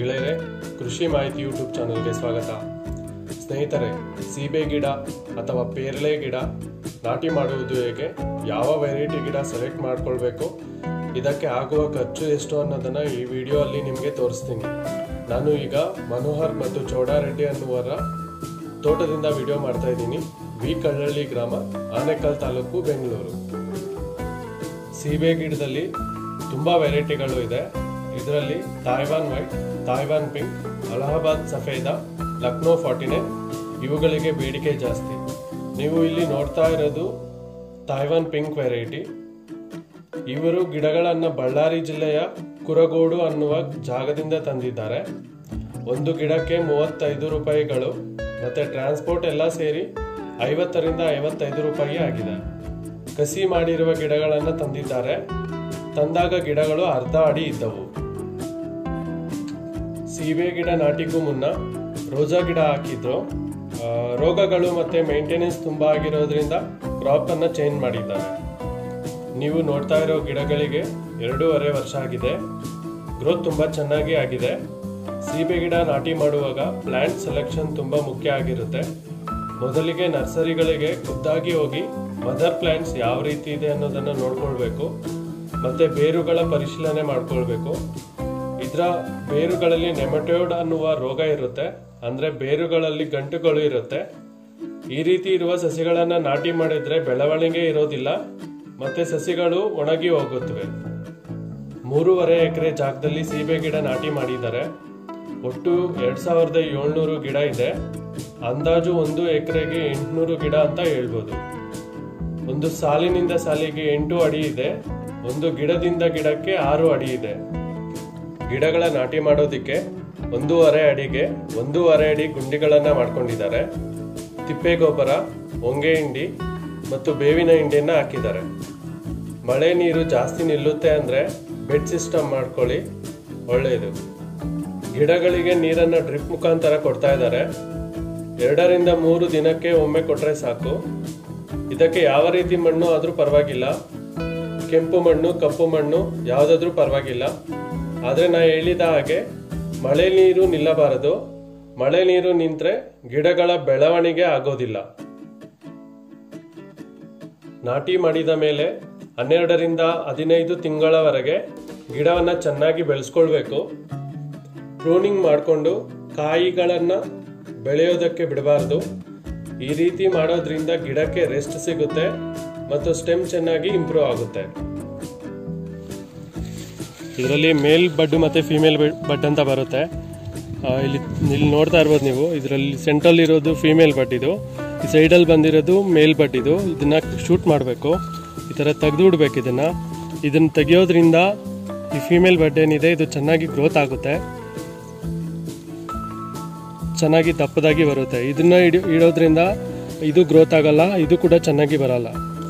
ಗೆಳೆಯರೆ ಕೃಷಿ ಮಾಹಿತಿ ಯೂಟ್ಯೂಬ್ ಚಾನಲ್ಗೆ ಸ್ವಾಗತ ಸ್ನೇಹಿತರೆ ಸೀಬೆ ಗಿಡ ಅಥವಾ ಪೇರಳೆ ಗಿಡ ನಾಟಿ ಮಾಡುವುದು ಹೇಗೆ ಯಾವ ವೆರೈಟಿ ಗಿಡ ಸೆಲೆಕ್ಟ್ ಮಾಡ್ಕೊಳ್ಬೇಕು ಇದಕ್ಕೆ ಆಗುವ ಖರ್ಚು ಎಷ್ಟು ಅನ್ನೋದನ್ನ ಈ ವಿಡಿಯೋ ಅಲ್ಲಿ ನಿಮಗೆ ತೋರಿಸ್ತೀನಿ ನಾನು ಈಗ ಮನೋಹರ್ ಮತ್ತು ಚೌಡಾರೆಡ್ಡಿ ಅನ್ನುವರ ತೋಟದಿಂದ ವಿಡಿಯೋ ಮಾಡ್ತಾ ಇದ್ದೀನಿ ವಿ ಕಳ್ಳಳ್ಳಿ ಗ್ರಾಮ ಆನೇಕಲ್ ತಾಲೂಕು ಬೆಂಗಳೂರು ಸೀಬೆ ಗಿಡದಲ್ಲಿ ತುಂಬಾ ವೆರೈಟಿಗಳು ಇದೆ ಇದರಲ್ಲಿ Taiwan white Taiwan pink Allahabad Safeda Lucknow forty nine ಇವುಗಳಿಗೆ ಬೇಡಿಕೆ ಜಾಸ್ತಿ ನೀವು ಇಲ್ಲಿ ನೋಡ್ತಾ ಇರೋದು ತಾಯ್ವಾನ್ ಪಿಂಕ್ ವೆರೈಟಿ ಇವರು ಗಿಡಗಳನ್ನು ಬಳ್ಳಾರಿ ಜಿಲ್ಲೆಯ ಕುರಗೋಡು ಅನ್ನುವ ಜಾಗದಿಂದ ತಂದಿದ್ದಾರೆ ಒಂದು ಗಿಡಕ್ಕೆ ಮೂವತ್ತೈದು ರೂಪಾಯಿಗಳು ಮತ್ತೆ ಟ್ರಾನ್ಸ್ಪೋರ್ಟ್ ಎಲ್ಲ ಸೇರಿ ಐವತ್ತರಿಂದ ಐವತ್ತೈದು ರೂಪಾಯಿ ಆಗಿದೆ ಕಸಿ ಮಾಡಿರುವ ಗಿಡಗಳನ್ನು ತಂದಿದ್ದಾರೆ ತಂದಾಗ ಗಿಡಗಳು ಅರ್ಧ ಅಡಿ ಇದ್ದವು ಸೀಬೆ ಗಿಡ ನಾಟಿಗೂ ಮುನ್ನ ರೋಜಾ ಗಿಡ ಹಾಕಿದ್ರು ಆ, ರೋಗಗಳು ಮತ್ತೆ ಮೇಂಟೆನೆನ್ಸ್ ತುಂಬಾ ಆಗಿರೋದ್ರಿಂದ ಕ್ರಾಪ್ ಅನ್ನ ಚೇಂಜ್ ಮಾಡಿದ್ದಾರೆ ನೀವು ನೋಡ್ತಾ ಇರೋ ಗಿಡಗಳಿಗೆ ಎರಡೂವರೆ ವರ್ಷ ಆಗಿದೆ ಗ್ರೋತ್ ತುಂಬಾ ಚೆನ್ನಾಗಿ ಆಗಿದೆ ಸೀಬೆ ಗಿಡ ನಾಟಿ ಮಾಡುವಾಗ ಪ್ಲಾಂಟ್ ಸೆಲೆಕ್ಷನ್ ತುಂಬಾ ಮುಖ್ಯ ಆಗಿರುತ್ತೆ ಮೊದಲಿಗೆ ನರ್ಸರಿಗಳಿಗೆ ಖುದ್ದಾಗಿ ಹೋಗಿ ಮದರ್ ಪ್ಲಾಂಟ್ಸ್ ಯಾವ ರೀತಿ ಇದೆ ಅನ್ನೋದನ್ನ ನೋಡ್ಕೊಳ್ಬೇಕು ಮತ್ತೆ ಬೇರುಗಳ ಪರಿಶೀಲನೆ ಮಾಡ್ಕೊಳ್ಬೇಕು ಇದರ ಬೇರುಗಳಲ್ಲಿ ನೆಮಟೋಡ್ ಅನ್ನುವ ರೋಗ ಇರುತ್ತೆ ಅಂದ್ರೆ ಬೇರುಗಳಲ್ಲಿ ಗಂಟುಗಳು ಇರುತ್ತೆ ಈ ರೀತಿ ಇರುವ ಸಸಿಗಳನ್ನ ನಾಟಿ ಮಾಡಿದ್ರೆ ಬೆಳವಣಿಗೆ ಇರೋದಿಲ್ಲ ಮತ್ತೆ ಸಸಿಗಳು ಒಣಗಿ ಹೋಗುತ್ತವೆ ಮೂರುವರೆ ಎಕರೆ ಜಾಗದಲ್ಲಿ ಸೀಬೆ ಗಿಡ ನಾಟಿ ಮಾಡಿದ್ದಾರೆ ಒಟ್ಟು ಎರಡ್ ಸಾವಿರದ ಏಳ್ನೂರು ಗಿಡ ಇದೆ ಅಂದಾಜು ಒಂದು ಎಕರೆಗೆ ಎಂಟುನೂರು ಗಿಡ ಅಂತ ಹೇಳ್ಬೋದು ಒಂದು ಸಾಲಿನಿಂದ ಸಾಲಿಗೆ ಎಂಟು ಅಡಿ ಇದೆ ಒಂದು ಗಿಡದಿಂದ ಗಿಡಕ್ಕೆ ಆರು ಅಡಿ ಇದೆ ಗಿಡಗಳ ನಾಟಿ ಮಾಡೋದಿಕ್ಕೆ ಒಂದೂವರೆ ಅಡಿಗೆ ಒಂದೂವರೆ ಅಡಿ ಗುಂಡಿಗಳನ್ನ ಮಾಡ್ಕೊಂಡಿದ್ದಾರೆ ತಿಪ್ಪೆ ಗೊಬ್ಬರ ಹೊಂಗೆ ಹಿಂಡಿ ಮತ್ತು ಬೇವಿನ ಹಿಂಡಿಯನ್ನ ಹಾಕಿದ್ದಾರೆ ಮಳೆ ನೀರು ಜಾಸ್ತಿ ನಿಲ್ಲುತ್ತೆ ಅಂದ್ರೆ ಬೆಡ್ ಸಿಸ್ಟಮ್ ಮಾಡ್ಕೊಳ್ಳಿ ಒಳ್ಳೆಯದು ಗಿಡಗಳಿಗೆ ನೀರನ್ನ ಡ್ರಿಪ್ ಮುಖಾಂತರ ಕೊಡ್ತಾ ಇದ್ದಾರೆ ಎರಡರಿಂದ ಮೂರು ದಿನಕ್ಕೆ ಒಮ್ಮೆ ಕೊಟ್ರೆ ಸಾಕು ಇದಕ್ಕೆ ಯಾವ ರೀತಿ ಮಣ್ಣು ಆದ್ರೂ ಪರವಾಗಿಲ್ಲ ಕೆಂಪು ಮಣ್ಣು ಕಪ್ಪು ಮಣ್ಣು ಯಾವುದಾದ್ರೂ ಪರವಾಗಿಲ್ಲ ಆದರೆ ನಾ ಹೇಳಿದ ಹಾಗೆ ಮಳೆ ನೀರು ನಿಲ್ಲಬಾರದು ಮಳೆ ನೀರು ನಿಂತ್ರೆ ಗಿಡಗಳ ಬೆಳವಣಿಗೆ ಆಗೋದಿಲ್ಲ ನಾಟಿ ಮಾಡಿದ ಮೇಲೆ ಹನ್ನೆರಡರಿಂದ ಹದಿನೈದು ತಿಂಗಳವರೆಗೆ ಗಿಡವನ್ನ ಚೆನ್ನಾಗಿ ಬೆಳೆಸ್ಕೊಳ್ಬೇಕು ಪ್ರೂನಿಂಗ್ ಮಾಡಿಕೊಂಡು ಕಾಯಿಗಳನ್ನ ಬೆಳೆಯೋದಕ್ಕೆ ಬಿಡಬಾರ್ದು ಈ ರೀತಿ ಮಾಡೋದ್ರಿಂದ ಗಿಡಕ್ಕೆ ರೆಸ್ಟ್ ಸಿಗುತ್ತೆ ಮತ್ತು ಸ್ಟೆಮ್ ಚೆನ್ನಾಗಿ ಇಂಪ್ರೂವ್ ಆಗುತ್ತೆ ಇದರಲ್ಲಿ ಮೇಲ್ ಬಡ್ ಮತ್ತು ಫೀಮೇಲ್ ಬಡ್ ಅಂತ ಬರುತ್ತೆ ಆ, ಇಲ್ಲಿ ಇಲ್ಲಿ ನೋಡ್ತಾ ಇರ್ಬೋದು ನೀವು ಇದರಲ್ಲಿ ಸೆಂಟ್ರಲ್ ಇರೋದು ಫೀಮೇಲ್ ಬಡ್ ಇದು ಈ ಸೈಡಲ್ಲಿ ಬಂದಿರೋದು ಮೇಲ್ ಬಡ್ ಇದು ಇದನ್ನ ಶೂಟ್ ಮಾಡಬೇಕು ಈ ಥರ ತೆಗೆದು ಬಿಡ್ಬೇಕು ಇದನ್ನ ಇದನ್ನ ತೆಗಿಯೋದ್ರಿಂದ ಈ ಫೀಮೇಲ್ ಬಡ್ ಏನಿದೆ ಇದು ಚೆನ್ನಾಗಿ ಗ್ರೋತ್ ಆಗುತ್ತೆ ಚೆನ್ನಾಗಿ ದಪ್ಪದಾಗಿ ಬರುತ್ತೆ ಇದನ್ನ ಇಡಿ ಇಡೋದ್ರಿಂದ ಇದು ಗ್ರೋತ್ ಆಗಲ್ಲ ಇದು ಕೂಡ ಚೆನ್ನಾಗಿ ಬರಲ್ಲ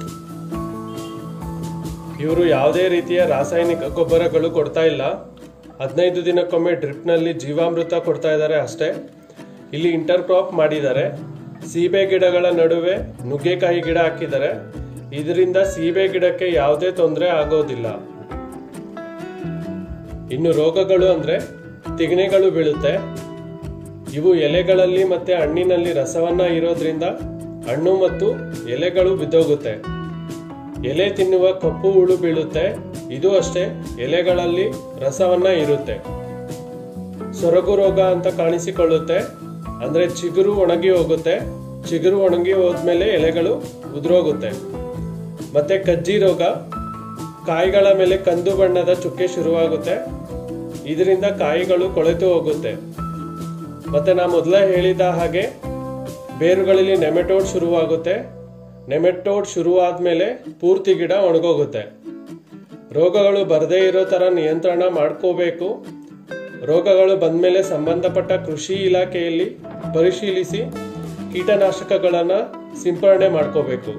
ಇವರು ಯಾವುದೇ ರೀತಿಯ ರಾಸಾಯನಿಕ ಗೊಬ್ಬರಗಳು ಕೊಡ್ತಾ ಇಲ್ಲ ಹದಿನೈದು ದಿನಕ್ಕೊಮ್ಮೆ ಡ್ರಿಪ್ನಲ್ಲಿ ಜೀವಾಮೃತ ಕೊಡ್ತಾ ಇದ್ದಾರೆ ಅಷ್ಟೇ ಇಲ್ಲಿ ಇಂಟರ್ ಕ್ರಾಪ್ ಮಾಡಿದ್ದಾರೆ ಸೀಬೆ ಗಿಡಗಳ ನಡುವೆ ನುಗ್ಗೆಕಾಯಿ ಗಿಡ ಹಾಕಿದ್ದಾರೆ ಇದರಿಂದ ಸೀಬೆ ಗಿಡಕ್ಕೆ ಯಾವುದೇ ತೊಂದರೆ ಆಗೋದಿಲ್ಲ ಇನ್ನು ರೋಗಗಳು ಅಂದ್ರೆ ತಿಗಣೆಗಳು ಬೀಳುತ್ತೆ ಇವು ಎಲೆಗಳಲ್ಲಿ ಮತ್ತೆ ಹಣ್ಣಿನಲ್ಲಿ ರಸವನ್ನ ಇರೋದ್ರಿಂದ ಹಣ್ಣು ಮತ್ತು ಎಲೆಗಳು ಬಿದ್ದೋಗುತ್ತೆ ಎಲೆ ತಿನ್ನುವ ಕಪ್ಪು ಹುಳು ಬೀಳುತ್ತೆ ಇದು ಅಷ್ಟೇ ಎಲೆಗಳಲ್ಲಿ ರಸವನ್ನ ಇರುತ್ತೆ ಸೊರಗು ರೋಗ ಅಂತ ಕಾಣಿಸಿಕೊಳ್ಳುತ್ತೆ ಅಂದ್ರೆ ಚಿಗುರು ಒಣಗಿ ಹೋಗುತ್ತೆ ಚಿಗುರು ಒಣಗಿ ಹೋದ್ಮೇಲೆ ಎಲೆಗಳು ಉದುರೋಗುತ್ತೆ ಮತ್ತೆ ಕಜ್ಜಿ ರೋಗ ಕಾಯಿಗಳ ಮೇಲೆ ಕಂದು ಬಣ್ಣದ ಚುಕ್ಕೆ ಶುರುವಾಗುತ್ತೆ ಇದರಿಂದ ಕಾಯಿಗಳು ಕೊಳೆತು ಹೋಗುತ್ತೆ ಮತ್ತೆ ನಾ ಮೊದಲೇ ಹೇಳಿದ ಹಾಗೆ ಬೇರುಗಳಲ್ಲಿ ನೆಮೆಟೋಡ್ ಶುರುವಾಗುತ್ತೆ ನೆಮೆಟೋಡ್ ಶುರುವಾದ್ಮೇಲೆ ಪೂರ್ತಿ ಗಿಡ ಒಣಗೋಗುತ್ತೆ ರೋಗಗಳು ಬರದೇ ಇರೋ ತರ ನಿಯಂತ್ರಣ ಮಾಡ್ಕೋಬೇಕು ರೋಗಗಳು ಬಂದ್ಮೇಲೆ ಸಂಬಂಧಪಟ್ಟ ಕೃಷಿ ಇಲಾಖೆಯಲ್ಲಿ ಪರಿಶೀಲಿಸಿ ಕೀಟನಾಶಕಗಳನ್ನ ಸಿಂಪರಣೆ ಮಾಡ್ಕೋಬೇಕು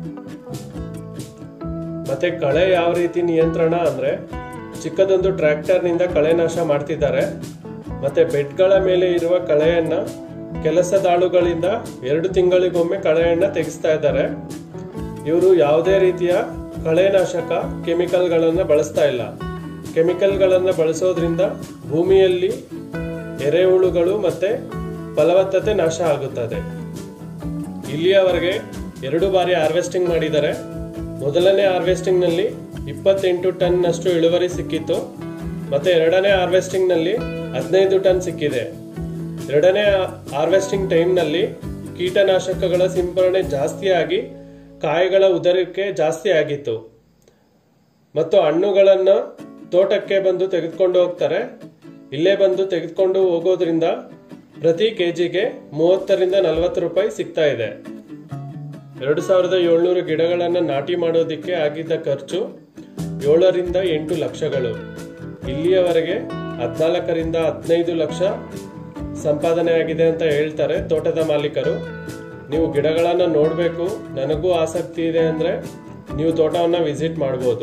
ಮತ್ತೆ ಕಳೆ ಯಾವ ರೀತಿ ನಿಯಂತ್ರಣ ಅಂದ್ರೆ ಚಿಕ್ಕದೊಂದು ಟ್ರ್ಯಾಕ್ಟರ್ನಿಂದ ಕಳೆನಾಶ ಮಾಡ್ತಿದ್ದಾರೆ ಮತ್ತೆ ಬೆಡ್ಗಳ ಮೇಲೆ ಇರುವ ಕಳೆಯನ್ನ ಕೆಲಸದಾಳುಗಳಿಂದ ಎರಡು ತಿಂಗಳಿಗೊಮ್ಮೆ ಕಳೆಯನ್ನ ತೆಗೆಸ್ತಾ ಇದ್ದಾರೆ ಇವರು ಯಾವುದೇ ರೀತಿಯ ಕಳೆನಾಶಕ ಕೆಮಿಕಲ್ಗಳನ್ನ ಬಳಸ್ತಾ ಇಲ್ಲ ಕೆಮಿಕಲ್ಗಳನ್ನು ಬಳಸೋದ್ರಿಂದ ಭೂಮಿಯಲ್ಲಿ ಎರೆಹುಳುಗಳು ಮತ್ತೆ ಫಲವತ್ತತೆ ನಾಶ ಆಗುತ್ತದೆ ಇಲ್ಲಿಯವರೆಗೆ ಎರಡು ಬಾರಿ ಹಾರ್ವೆಸ್ಟಿಂಗ್ ಮಾಡಿದ್ದಾರೆ ಮೊದಲನೇ ಹಾರ್ವೆಸ್ಟಿಂಗ್ನಲ್ಲಿ ಇಪ್ಪತ್ತೆಂಟು ಟನ್ನಷ್ಟು ಇಳುವರಿ ಸಿಕ್ಕಿತ್ತು ಮತ್ತೆ ಎರಡನೇ ಹಾರ್ವೆಸ್ಟಿಂಗ್ನಲ್ಲಿ ಹದಿನೈದು ಟನ್ ಸಿಕ್ಕಿದೆ ಎರಡನೇ ಹಾರ್ವೆಸ್ಟಿಂಗ್ ಟೈಮ್ನಲ್ಲಿ ಕೀಟನಾಶಕಗಳ ಸಿಂಪರಣೆ ಜಾಸ್ತಿಯಾಗಿ ಕಾಯಿಗಳ ಉದರಕ್ಕೆ ಜಾಸ್ತಿ ಆಗಿತ್ತು ಮತ್ತು ಹಣ್ಣುಗಳನ್ನು ತೋಟಕ್ಕೆ ಬಂದು ತೆಗೆದುಕೊಂಡು ಹೋಗ್ತಾರೆ ಇಲ್ಲೇ ಬಂದು ತೆಗೆದುಕೊಂಡು ಹೋಗೋದ್ರಿಂದ ಪ್ರತಿ ಕೆಜಿಗೆ ಮೂವತ್ತರಿಂದ ನಲವತ್ತು ರೂಪಾಯಿ ಸಿಗ್ತಾ ಇದೆ ಎರಡು ಸಾವಿರದ ಏಳ್ನೂರು ಗಿಡಗಳನ್ನು ನಾಟಿ ಮಾಡೋದಕ್ಕೆ ಆಗಿದ್ದ ಖರ್ಚು ಏಳರಿಂದ ಎಂಟು ಲಕ್ಷಗಳು ಇಲ್ಲಿಯವರೆಗೆ ಹದಿನಾಲ್ಕರಿಂದ ಹದಿನೈದು ಲಕ್ಷ ಸಂಪಾದನೆ ಆಗಿದೆ ಅಂತ ಹೇಳ್ತಾರೆ ತೋಟದ ಮಾಲೀಕರು ನೀವು ಗಿಡಗಳನ್ನು ನೋಡಬೇಕು ನನಗೂ ಆಸಕ್ತಿ ಇದೆ ಅಂದರೆ ನೀವು ತೋಟವನ್ನು ವಿಸಿಟ್ ಮಾಡ್ಬೋದು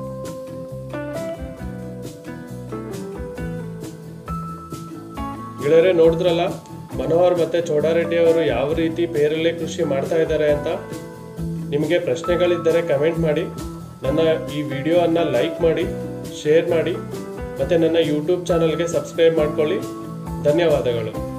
ಗೆಳೆಯರೆ ನೋಡಿದ್ರಲ್ಲ ಮನೋಹರ್ ಮತ್ತೆ ಚೌಡಾರೆಡ್ಡಿ ಅವರು ಯಾವ ರೀತಿ ಬೇರಲ್ಲೇ ಕೃಷಿ ಮಾಡ್ತಾ ಇದ್ದಾರೆ ಅಂತ ನಿಮಗೆ ಪ್ರಶ್ನೆಗಳಿದ್ದರೆ ಕಮೆಂಟ್ ಮಾಡಿ ನನ್ನ ಈ ವಿಡಿಯೋವನ್ನು ಲೈಕ್ ಮಾಡಿ ಶೇರ್ ಮಾಡಿ ಮತ್ತು ನನ್ನ ಯೂಟ್ಯೂಬ್ ಚಾನಲ್ಗೆ ಸಬ್ಸ್ಕ್ರೈಬ್ ಮಾಡ್ಕೊಳ್ಳಿ ಧನ್ಯವಾದಗಳು